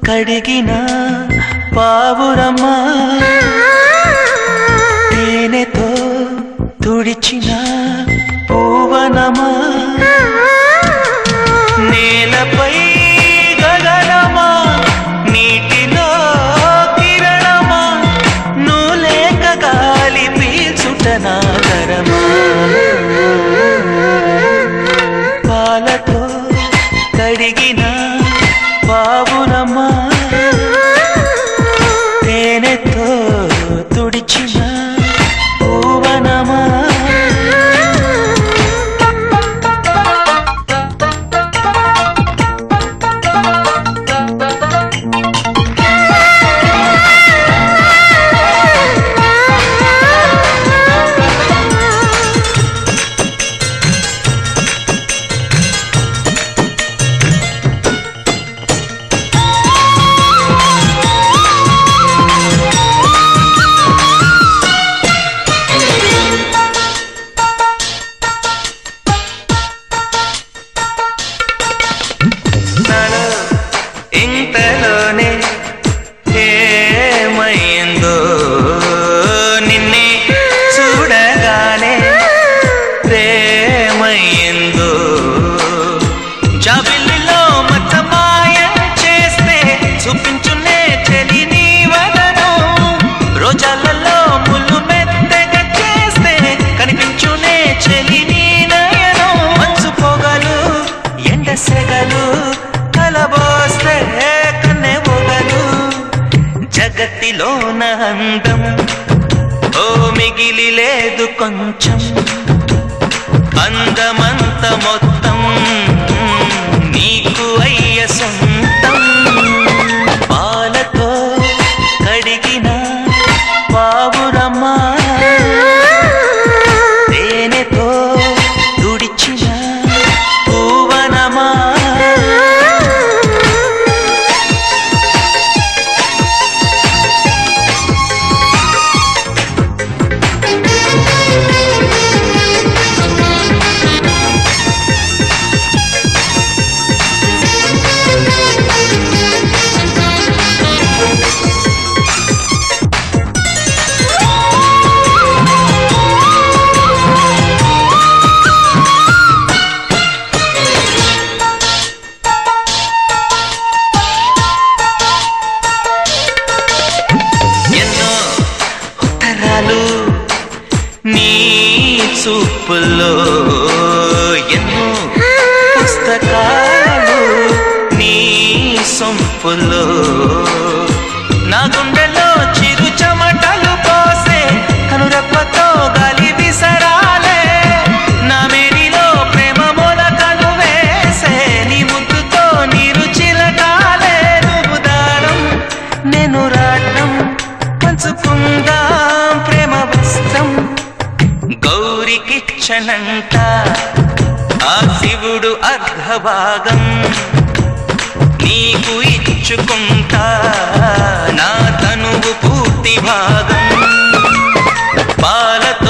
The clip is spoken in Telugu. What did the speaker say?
కడిగిన పావురమ్మా తేనెతో తుడిచిన పూవనమా నేలపై గగనమా నీటిలో కిరణమా నూలేక గాలి పీల్చుట నాగరమా పాలతో కడిగిన బాబునమ్మా తేనెతో తుడిచిన పూవనమా నాలో ఇంతలోనే ఏమైందో నిన్నే చూడగానే ప్రేమైందో జాబిల్లిలో మతమాయం చేస్తే చూపించునే చెలి నీ వదనం రోజాలలో ముళ్ళు మెత్తగా చేస్తే కనిపించునే చెలి నీ నయనం మంచు పొగలు ఎండ సెగలు కలబోస్తే కన్నె పొగలు జగత్తిలోన అందం ఓ మిగిలి లేదు కొంచెం అందమంత మొత్తం నీకు అయ్య సొంతం పాలతో కడిగిన పావురమ్మా తేనెతో తుడిచిన పూవనమా ఎన్నో ఉత్తరాలు నీ చూపుల్లో ఎన్నో పుస్తకాలు నీ సొంపుల్లో నా గుండెలో చిరు చెమటలు పోసే కనురెప్పతో గాలి విసరాలే నా మేడిలో ప్రేమ మొలకలు వేసే నీ ముద్దుతో నీరు చిలకాలే నువ్వు దారం నేను రాట్నం పంచుకుందాం ప్రేమ వస్త్రం గౌరికిచ్చనంట ఆ శివుడు అర్ధభాగం నీకు ఇచ్చుకుంటా నా తనువు పూర్తి భాగం పాలతో